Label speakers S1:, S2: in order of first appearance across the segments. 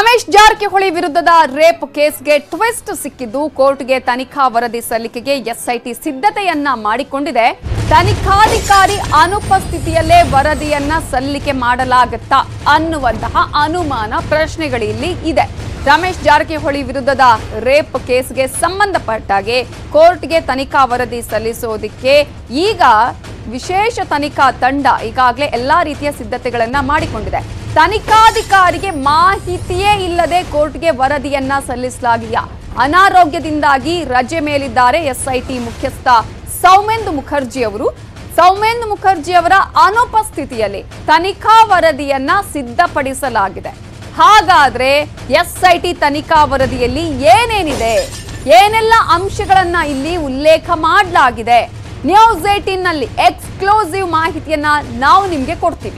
S1: ರಮೇಶ್ ಜಾರಕಿಹೊಳಿ ವಿರುದ್ಧದ rape ಕೇಸ್ಗೆ twist ಸಿಕ್ಕಿದ್ದು ಕೋರ್ಟ್ಗೆ ತನಿಖಾ ವರದಿ ಸಲ್ಲಿಕೆಗೆ ಎಸ್ಐಟಿ ಸಿದ್ಧತೆಯನ್ನ ಮಾಡಿಕೊಂಡಿದೆ ತನಿಖಾಧಿಕಾರಿ ಅನುಪಸ್ಥಿತಿಯಲ್ಲೇ ವರದಿಯನ್ನ ಸಲ್ಲಿಕೆ ಮಾಡಲಾಗುತ್ತಾ ಅನ್ನುವಂತಹ ಅನುಮಾನ ಪ್ರಶ್ನೆಗಳಿಲ್ಲಿ ಇದೆ ರಮೇಶ್ ಜಾರಕಿಹೊಳಿ ವಿರುದ್ಧದ ರೇಪ್ ಕೇಸ್ಗೆ ಸಂಬಂಧಪಟ್ಟಾಗೆ ಕೋರ್ಟ್ಗೆ ತನಿಖಾ ವರದಿ ಸಲ್ಲಿಸೋದಿಕ್ಕೆ ಈಗ ವಿಶೇಷ ತನಿಖಾ ತಂಡ ಈಗಾಗಲೇ ಎಲ್ಲಾ ರೀತಿಯ ಸಿದ್ಧತೆಗಳನ್ನ ಮಾಡಿಕೊಂಡಿದೆ ತನಿಖಾಧಿಕಾರಿಗೆ ಮಾಹಿತಿಯೇ ಇಲ್ಲದೆ ಕೋರ್ಟ್ಗೆ ವರದಿಯನ್ನ ಸಲ್ಲಿಸಲಾಗಿದೆಯಾ ಅನಾರೋಗ್ಯದಿಂದಾಗಿ ರಜೆ ಮೇಲಿದ್ದಾರೆ ಎಸ್ಐಟಿ ಮುಖ್ಯಸ್ಥ ಸೌಮೇಂದು ಮುಖರ್ಜಿ ಅವರು ಸೌಮೇಂದು ಮುಖರ್ಜಿ ಅವರ ಅನುಪಸ್ಥಿತಿಯಲ್ಲಿ ತನಿಖಾ ವರದಿಯನ್ನ ಸಿದ್ಧಪಡಿಸಲಾಗಿದೆ ಹಾಗಾದ್ರೆ ಎಸ್ಐಟಿ ತನಿಖಾ ವರದಿಯಲ್ಲಿ ಏನೇನಿದೆ ಏನೆಲ್ಲ ಅಂಶಗಳನ್ನ ಇಲ್ಲಿ ಉಲ್ಲೇಖ ಮಾಡಲಾಗಿದೆ ನ್ಯೂಸ್ ಏಟೀನ್ ನಲ್ಲಿ ಎಕ್ಸ್ಕ್ಲೂಸಿವ್ ಮಾಹಿತಿಯನ್ನ ನಾವು ನಿಮ್ಗೆ ಕೊಡ್ತೀವಿ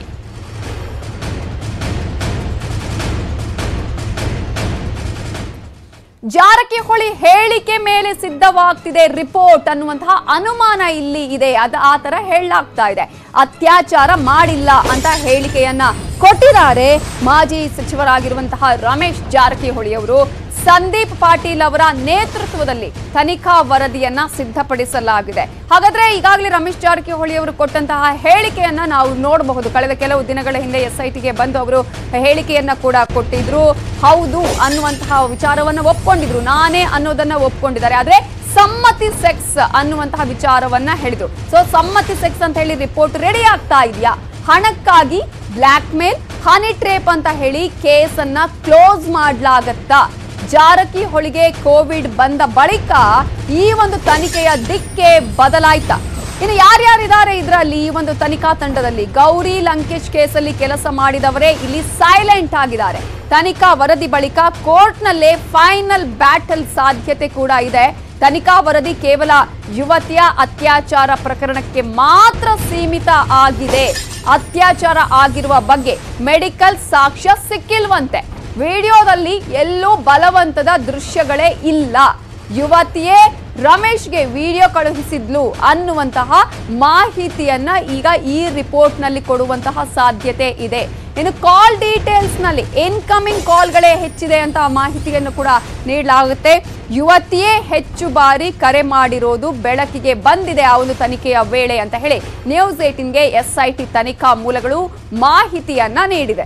S1: ಜಾರಕಿಹೊಳಿ ಹೇಳಿಕೆ ಮೇಲೆ ಸಿದ್ಧವಾಗ್ತಿದೆ ರಿಪೋರ್ಟ್ ಅನ್ನುವಂತಹ ಅನುಮಾನ ಇಲ್ಲಿ ಇದೆ ಅದ ಆ ತರ ಹೇಳಲಾಗ್ತಾ ಇದೆ ಅತ್ಯಾಚಾರ ಮಾಡಿಲ್ಲ ಅಂತ ಹೇಳಿಕೆಯನ್ನ ಕೊಟ್ಟಿದ್ದಾರೆ ಮಾಜಿ ಸಚಿವರಾಗಿರುವಂತಹ ರಮೇಶ್ ಜಾರಕಿಹೊಳಿ ಅವರು ಸಂದೀಪ್ ಪಾಟೀಲ್ ಅವರ ನೇತೃತ್ವದಲ್ಲಿ ತನಿಖಾ ವರದಿಯನ್ನ ಸಿದ್ಧಪಡಿಸಲಾಗಿದೆ ಹಾಗಾದ್ರೆ ಈಗಾಗಲೇ ರಮೇಶ್ ಜಾರಕಿಹೊಳಿ ಅವರು ಕೊಟ್ಟಂತಹ ಹೇಳಿಕೆಯನ್ನ ನಾವು ನೋಡಬಹುದು ಕಳೆದ ಕೆಲವು ದಿನಗಳ ಹಿಂದೆ ಎಸ್ಐಟಿಗೆ ಬಂದು ಅವರು ಹೇಳಿಕೆಯನ್ನ ಕೂಡ ಕೊಟ್ಟಿದ್ರು ಹೌದು ಅನ್ನುವಂತಹ ವಿಚಾರವನ್ನ ಒಪ್ಕೊಂಡಿದ್ರು ನಾನೇ ಅನ್ನೋದನ್ನ ಒಪ್ಕೊಂಡಿದ್ದಾರೆ ಆದ್ರೆ ಸಮ್ಮತಿ ಸೆಕ್ಸ್ ಅನ್ನುವಂತಹ ವಿಚಾರವನ್ನ ಹೇಳಿದ್ರು ಸೊ ಸಮ್ಮತಿ ಸೆಕ್ಸ್ ಅಂತ ಹೇಳಿ ರಿಪೋರ್ಟ್ ರೆಡಿ ಆಗ್ತಾ ಇದೆಯಾ ಹಣಕ್ಕಾಗಿ ಬ್ಲಾಕ್ ಮೇಲ್ ಹನಿ ಟ್ರೇಪ್ ಅಂತ ಹೇಳಿ ಕೇಸನ್ನ ಕ್ಲೋಸ್ ಮಾಡ್ಲಾಗತ್ತಾ ಜಾರಕಿಹೊಳಿಗೆ ಕೋವಿಡ್ ಬಂದ ಬಳಿಕ ಈ ಒಂದು ತನಿಖೆಯ ದಿಕ್ಕೆ ಬದಲಾಯ್ತಾ ಇನ್ನು ಯಾರ್ಯಾರಿದ್ದಾರೆ ಇದರಲ್ಲಿ ಈ ಒಂದು ತನಿಖಾ ತಂಡದಲ್ಲಿ ಗೌರಿ ಲಂಕೇಶ್ ಕೇಸಲ್ಲಿ ಕೆಲಸ ಮಾಡಿದವರೇ ಇಲ್ಲಿ ಸೈಲೆಂಟ್ ಆಗಿದ್ದಾರೆ ತನಿಖಾ ವರದಿ ಬಳಿಕ ಕೋರ್ಟ್ನಲ್ಲೇ ಫೈನಲ್ ಬ್ಯಾಟಲ್ ಸಾಧ್ಯತೆ ಕೂಡ ಇದೆ ತನಿಖಾ ವರದಿ ಕೇವಲ ಯುವತಿಯ ಅತ್ಯಾಚಾರ ಪ್ರಕರಣಕ್ಕೆ ಮಾತ್ರ ಸೀಮಿತ ಆಗಿದೆ ಅತ್ಯಾಚಾರ ಆಗಿರುವ ಬಗ್ಗೆ ಮೆಡಿಕಲ್ ಸಾಕ್ಷ್ಯ ಸಿಕ್ಕಿಲ್ವಂತೆ ವಿಡಿಯೋದಲ್ಲಿ ಎಲ್ಲೂ ಬಲವಂತದ ದೃಶ್ಯಗಳೇ ಇಲ್ಲ ಯುವತಿಯೇ ರಮೇಶ್ಗೆ ವಿಡಿಯೋ ಕಳುಹಿಸಿದ್ಲು ಅನ್ನುವಂತಹ ಮಾಹಿತಿಯನ್ನ ಈಗ ಈ ರಿಪೋರ್ಟ್ ನಲ್ಲಿ ಕೊಡುವಂತಹ ಸಾಧ್ಯತೆ ಇದೆ ಇನ್ನು ಕಾಲ್ ಡೀಟೇಲ್ಸ್ ನಲ್ಲಿ ಇನ್ಕಮಿಂಗ್ ಕಾಲ್ಗಳೇ ಹೆಚ್ಚಿದೆ ಅಂತ ಮಾಹಿತಿಯನ್ನು ಕೂಡ ನೀಡಲಾಗುತ್ತೆ ಯುವತಿಯೇ ಹೆಚ್ಚು ಬಾರಿ ಕರೆ ಮಾಡಿರೋದು ಬೆಳಕಿಗೆ ಬಂದಿದೆ ಆ ಒಂದು ತನಿಖೆಯ ವೇಳೆ ಅಂತ ಹೇಳಿ ನ್ಯೂಸ್ ಏಟಿನ್ಗೆ ಎಸ್ಐಟಿ ತನಿಖಾ ಮೂಲಗಳು ಮಾಹಿತಿಯನ್ನ ನೀಡಿದೆ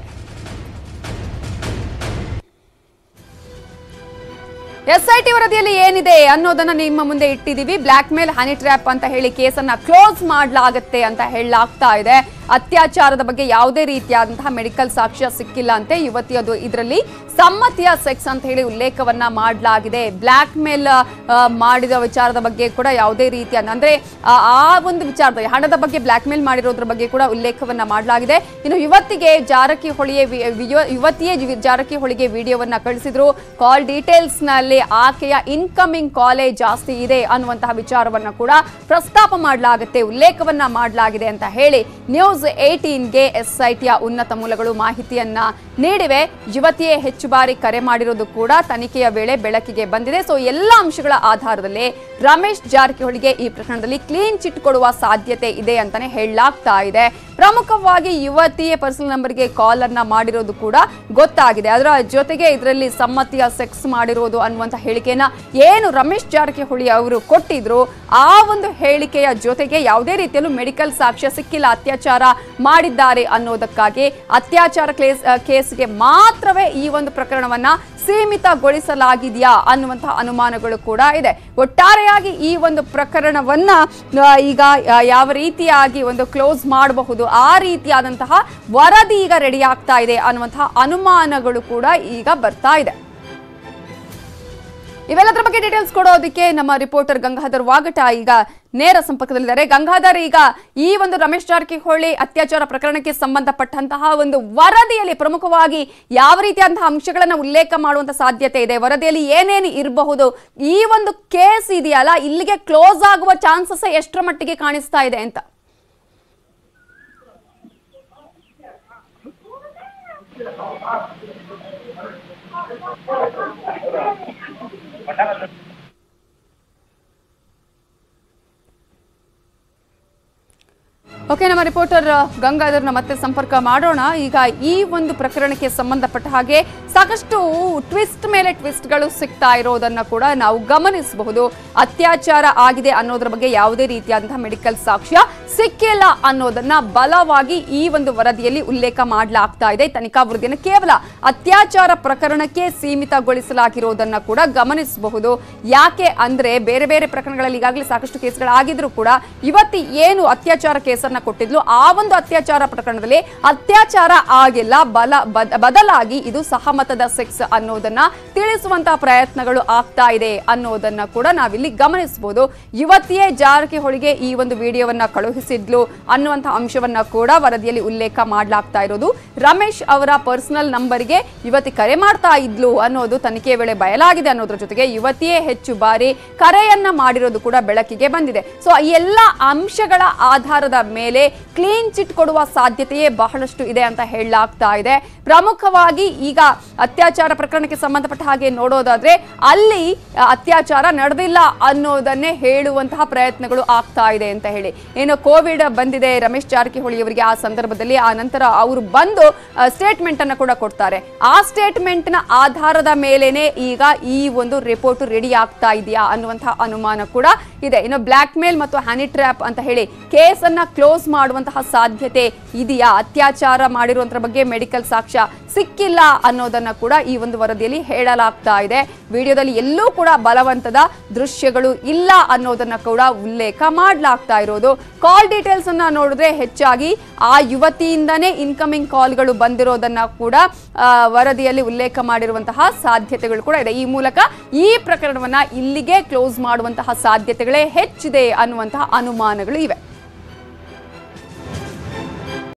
S1: ಎಸ್ಐಟಿ ವರದಿಯಲ್ಲಿ ಏನಿದೆ ಅನ್ನೋದನ್ನ ನಿಮ್ಮ ಮುಂದೆ ಇಟ್ಟಿದೀವಿ ಬ್ಲಾಕ್ ಮೇಲ್ ಹನಿ ಟ್ರ್ಯಾಪ್ ಅಂತ ಹೇಳಿ ಕೇಸನ್ನ ಕ್ಲೋಸ್ ಮಾಡಲಾಗತ್ತೆ ಅಂತ ಹೇಳಲಾಗ್ತಾ ಇದೆ ಅತ್ಯಾಚಾರದ ಬಗ್ಗೆ ಯಾವುದೇ ರೀತಿಯಾದಂತಹ ಮೆಡಿಕಲ್ ಸಾಕ್ಷ್ಯ ಸಿಕ್ಕಿಲ್ಲ ಅಂತೆ ಯುವತಿಯದು ಇದರಲ್ಲಿ ಸಮ್ಮತಿಯ ಸೆಕ್ಸ್ ಅಂತ ಹೇಳಿ ಉಲ್ಲೇಖವನ್ನ ಮಾಡಲಾಗಿದೆ ಬ್ಲಾಕ್ ಮೇಲ್ ಮಾಡಿದ ವಿಚಾರದ ಬಗ್ಗೆ ಕೂಡ ಯಾವುದೇ ರೀತಿಯ ಅಂದ್ರೆ ಆ ಆ ಒಂದು ವಿಚಾರದ ಹಣದ ಬಗ್ಗೆ ಬ್ಲಾಕ್ ಮೇಲ್ ಮಾಡಿರೋದ್ರ ಬಗ್ಗೆ ಕೂಡ ಉಲ್ಲೇಖವನ್ನ ಮಾಡಲಾಗಿದೆ ಇನ್ನು ಯುವತಿಗೆ ಜಾರಕಿಹೊಳಿಯ ವಿ- ವಿ- ಯುವತಿಯೇ ಜಿ- ಜಾರಕಿಹೊಳಿಗೆ ವಿಡಿಯೋವನ್ನ ಕಳಿಸಿದ್ರು ಕಾಲ್ ಡೀಟೇಲ್ಸ್ ನಲ್ಲಿ ಆಕೆಯ ಇನ್ಕಮಿಂಗ್ ಕಾಲೇ ಜಾಸ್ತಿ ಇದೆ ಅನ್ನುವಂತಹ ವಿಚಾರವನ್ನ ಕೂಡ ಪ್ರಸ್ತಾಪ ಮಾಡಲಾಗುತ್ತೆ ಉಲ್ಲೇಖವನ್ನ ಮಾಡಲಾಗಿದೆ ಅಂತ ಹೇಳಿ ನ್ಯೂಸ್ ಏಟೀನ್ಗೆ ಎಸ್ಐಟಿಯ ಉನ್ನತ ಮೂಲಗಳು ಮಾಹಿತಿಯನ್ನ ನೀಡಿವೆ ಯುವತಿಯೇ ಹೆಚ್ಚು ಬಾರಿ ಕರೆ ಮಾಡಿರೋದು ಕೂಡ ತನಿಖೆಯ ವೇಳೆ ಬೆಳಕಿಗೆ ಬಂದಿದೆ ಸೊ ಎಲ್ಲ ಅಂಶಗಳ ಆಧಾರದಲ್ಲಿ ರಮೇಶ್ ಜಾರಕಿಹೊಳಿಗೆ ಈ ಪ್ರಕರಣದಲ್ಲಿ ಕ್ಲೀನ್ ಚಿಟ್ ಕೊಡುವ ಸಾಧ್ಯತೆ ಇದೆ ಅಂತಾನೆ ಹೇಳಲಾಗ್ತಾ ಇದೆ ಪ್ರಮುಖವಾಗಿ ಯುವತಿಯ ಪರ್ಸನಲ್ ನಂಬರ್ಗೆ ಕಾಲ್ ಅನ್ನ ಮಾಡಿರೋದು ಕೂಡ ಗೊತ್ತಾಗಿದೆ ಅದರ ಜೊತೆಗೆ ಇದರಲ್ಲಿ ಸಮ್ಮತಿಯ ಸೆಕ್ಸ್ ಮಾಡಿರೋದು ಅನ್ನುವಂಥ ಹೇಳಿಕೆಯನ್ನ ಏನು ರಮೇಶ್ ಜಾರಕಿಹೊಳಿ ಅವರು ಕೊಟ್ಟಿದ್ರು ಆ ಒಂದು ಹೇಳಿಕೆಯ ಜೊತೆಗೆ ಯಾವುದೇ ರೀತಿಯಲ್ಲೂ ಮೆಡಿಕಲ್ ಸಾಕ್ಷ್ಯ ಸಿಕ್ಕಿಲ್ಲ ಅತ್ಯಾಚಾರ ಮಾಡಿದ್ದಾರೆ ಅನ್ನೋದಕ್ಕಾಗಿ ಅತ್ಯಾಚಾರ ಕೇಸ್ ಕೇಸ್ಗೆ ಮಾತ್ರವೇ ಈ ಒಂದು ಪ್ರಕರಣವನ್ನ ಸೀಮಿತಗೊಳಿಸಲಾಗಿದೆಯಾ ಅನ್ನುವಂತಹ ಅನುಮಾನಗಳು ಕೂಡ ಇದೆ ಒಟ್ಟಾರೆಯಾಗಿ ಈ ಒಂದು ಪ್ರಕರಣವನ್ನ ಆ, ಈಗ ಆ, ಯಾವ ರೀತಿಯಾಗಿ ಒಂದು ಕ್ಲೋಸ್ ಮಾಡಬಹುದು ಆ ರೀತಿಯಾದಂತಹ ವರದಿ ಈಗ ರೆಡಿ ಆಗ್ತಾ ಇದೆ ಅನ್ನುವಂತಹ ಅನುಮಾನಗಳು ಕೂಡ ಈಗ ಬರ್ತಾ ಇದೆ ಇವೆಲ್ಲದರ ಬಗ್ಗೆ ಡೀಟೇಲ್ಸ್ ಕೊಡೋದಕ್ಕೆ ನಮ್ಮ ರಿಪೋರ್ಟರ್ ಗಂಗಾಧರ್ ವಾಗಟ ಈಗ ನೇರ ಸಂಪರ್ಕದಲ್ಲಿದ್ದಾರೆ ಗಂಗಾಧರ್ ಈಗ ಈ ಒಂದು ರಮೇಶ್ ಜಾರಕಿಹೊಳಿ ಅತ್ಯಾಚಾರ ಪ್ರಕರಣಕ್ಕೆ ಸಂಬಂಧಪಟ್ಟಂತಹ ಒಂದು ವರದಿಯಲ್ಲಿ ಪ್ರಮುಖವಾಗಿ ಯಾವ ರೀತಿಯಂತಹ ಅಂಶಗಳನ್ನ ಉಲ್ಲೇಖ ಮಾಡುವಂತ ಸಾಧ್ಯತೆ ಇದೆ ವರದಿಯಲ್ಲಿ ಏನೇನು ಇರಬಹುದು ಈ ಒಂದು ಕೇಸ್ ಇದೆಯಲ್ಲ ಇಲ್ಲಿಗೆ ಕ್ಲೋಸ್ ಆಗುವ ಚಾನ್ಸಸ್ ಎಷ್ಟರ ಮಟ್ಟಿಗೆ ಕಾಣಿಸ್ತಾ ಇದೆ ಅಂತ ಓಕೆ ನಮ್ಮ ರಿಪೋರ್ಟರ್ ಗಂಗಾಧರ್ನ ಮತ್ತೆ ಸಂಪರ್ಕ ಮಾಡೋಣ ಈಗ ಈ ಒಂದು ಪ್ರಕರಣಕ್ಕೆ ಸಂಬಂಧಪಟ್ಟ ಹಾಗೆ ಸಾಕಷ್ಟು ಟ್ವಿಸ್ಟ್ ಮೇಲೆ ಟ್ವಿಸ್ಟ್ಗಳು ಸಿಗ್ತಾ ಇರೋದನ್ನ ಕೂಡ ನಾವು ಗಮನಿಸಬಹುದು ಅತ್ಯಾಚಾರ ಆಗಿದೆ ಅನ್ನೋದ್ರ ಬಗ್ಗೆ ಯಾವುದೇ ರೀತಿಯಾದಂತಹ ಮೆಡಿಕಲ್ ಸಾಕ್ಷ್ಯ ಸಿಕ್ಕಿಲ್ಲ ಅನ್ನೋದನ್ನ ಬಲವಾಗಿ ಈ ಒಂದು ವರದಿಯಲ್ಲಿ ಉಲ್ಲೇಖ ಮಾಡಲಾಗ್ತಾ ಇದೆ ತನಿಖಾ ವರದಿಯನ್ನು ಕೇವಲ ಅತ್ಯಾಚಾರ ಪ್ರಕರಣಕ್ಕೆ ಸೀಮಿತಗೊಳಿಸಲಾಗಿರೋದನ್ನ ಕೂಡ ಗಮನಿಸಬಹುದು ಯಾಕೆ ಅಂದ್ರೆ ಬೇರೆ ಬೇರೆ ಪ್ರಕರಣಗಳಲ್ಲಿ ಈಗಾಗಲೇ ಸಾಕಷ್ಟು ಕೇಸ್ಗಳಾಗಿದ್ರು ಕೂಡ ಇವತ್ತಿ ಏನು ಅತ್ಯಾಚಾರ ಕೇಸನ್ನ ಕೊಟ್ಟಿದ್ಲು ಆ ಒಂದು ಅತ್ಯಾಚಾರ ಪ್ರಕರಣದಲ್ಲಿ ಅತ್ಯಾಚಾರ ಆಗಿಲ್ಲ ಬಲ ಬದ- ಬದಲಾಗಿ ಇದು ಸಹಮತದ ಸೆಕ್ಸ್ ಅನ್ನೋದನ್ನ ತಿಳಿಸುವಂತಹ ಪ್ರಯತ್ನಗಳು ಆಗ್ತಾ ಇದೆ ಅನ್ನೋದನ್ನ ಕೂಡ ನಾವಿಲ್ಲಿ ಗಮನಿಸಬಹುದು ಯುವತಿಯೇ ಜಾರಕಿಹೊಳಿಗೆ ಈ ಒಂದು ವಿಡಿಯೋವನ್ನ ಕಳುಹಿಸಿದ್ಲು ಅನ್ನುವಂಥ ಅಂಶವನ್ನ ಕೂಡ ವರದಿಯಲ್ಲಿ ಉಲ್ಲೇಖ ಮಾಡಲಾಗ್ತಾ ಇರೋದು ರಮೇಶ್ ಅವರ ಪರ್ಸನಲ್ ನಂಬರ್ಗೆ ಯುವತಿ ಕರೆ ಮಾಡ್ತಾ ಇದ್ಲು ಅನ್ನೋದು ತನಿಖೆ ವೇಳೆ ಬಯಲಾಗಿದೆ ಅನ್ನೋದ್ರ ಜೊತೆಗೆ ಯುವತಿಯೇ ಹೆಚ್ಚು ಬಾರಿ ಕರೆಯನ್ನ ಮಾಡಿರೋದು ಕೂಡ ಬೆಳಕಿಗೆ ಬಂದಿದೆ ಸೊ ಈ ಎಲ್ಲ ಅಂಶಗಳ ಆಧಾರದ ಮೇಲೆ ಕ್ಲೀನ್ ಚಿಟ್ ಕೊಡುವ ಸಾಧ್ಯತೆಯೇ ಬಹಳಷ್ಟು ಇದೆ ಅಂತ ಹೇಳಲಾಗ್ತಾ ಇದೆ ಪ್ರಮುಖವಾಗಿ ಈಗ ಅತ್ಯಾಚಾರ ಪ್ರಕರಣಕ್ಕೆ ಸಂಬಂಧಪಟ್ಟ ಹಾಗೆ ನೋಡೋದಾದ್ರೆ ಅಲ್ಲಿ ಆ, ಅತ್ಯಾಚಾರ ನಡೆದಿಲ್ಲ ಅನ್ನೋದನ್ನೇ ಹೇಳುವಂತಹ ಪ್ರಯತ್ನಗಳು ಆಗ್ತಾ ಇದೆ ಅಂತ ಹೇಳಿ ಏನು ಕೋವಿಡ್ ಬಂದಿದೆ ರಮೇಶ್ ಜಾರಕಿಹೊಳಿ ಅವರಿಗೆ ಆ ಸಂದರ್ಭದಲ್ಲಿ ಆ ನಂತರ ಅವರು ಬಂದು ಸ್ಟೇಟ್ಮೆಂಟ್ ಅನ್ನ ಕೂಡ ಕೊಡ್ತಾರೆ ಆ ಸ್ಟೇಟ್ಮೆಂಟ್ ನ ಆಧಾರದ ಮೇಲೇನೆ ಈಗ ಈ ಒಂದು ರಿಪೋರ್ಟ್ ರೆಡಿ ಆಗ್ತಾ ಇದೆಯಾ ಅನ್ನುವಂತಹ ಅನುಮಾನ ಕೂಡ ಇದೆ ಇನ್ನು ಬ್ಲಾಕ್ ಮೇಲ್ ಮತ್ತು ಹ್ಯಾನಿ ಟ್ರ್ಯಾಪ್ ಅಂತ ಹೇಳಿ ಕೇಸ್ ಅನ್ನ ಕ್ಲೋಸ್ ಮಾಡುವಂತಹ ಸಾಧ್ಯತೆ ಇದೆಯಾ ಅತ್ಯಾಚಾರ ಮಾಡಿರುವಂತರ ಬಗ್ಗೆ ಮೆಡಿಕಲ್ ಸಾಕ್ಷ್ಯ ಸಿಕ್ಕಿಲ್ಲ ಅನ್ನೋದನ್ನ ಕೂಡ ಈ ಒಂದು ವರದಿಯಲ್ಲಿ ಹೇಳಲಾಗ್ತಾ ಇದೆ ವಿಡಿಯೋದಲ್ಲಿ ಎಲ್ಲೂ ಕೂಡ ಬಲವಂತದ ದೃಶ್ಯಗಳು ಇಲ್ಲ ಅನ್ನೋದನ್ನ ಕೂಡ ಉಲ್ಲೇಖ ಮಾಡಲಾಗ್ತಾ ಇರೋದು ಕಾಲ್ ಡೀಟೇಲ್ಸ್ ಅನ್ನ ನೋಡಿದ್ರೆ ಹೆಚ್ಚಾಗಿ ಆ ಯುವತಿಯಿಂದನೇ ಇನ್ಕಮಿಂಗ್ ಕಾಲ್ಗಳು ಬಂದಿರೋದನ್ನ ಕೂಡ ಆ, ವರದಿಯಲ್ಲಿ ಉಲ್ಲೇಖ ಮಾಡಿರುವಂತಹ ಸಾಧ್ಯತೆಗಳು ಕೂಡ ಇದೆ ಈ ಮೂಲಕ ಈ ಪ್ರಕರಣವನ್ನ ಇಲ್ಲಿಗೆ ಕ್ಲೋಸ್ ಮಾಡುವಂತಹ ಸಾಧ್ಯತೆಗಳೇ ಹೆಚ್ಚಿದೆ ಅನ್ನುವಂತಹ ಅನುಮಾನಗಳು ಇವೆ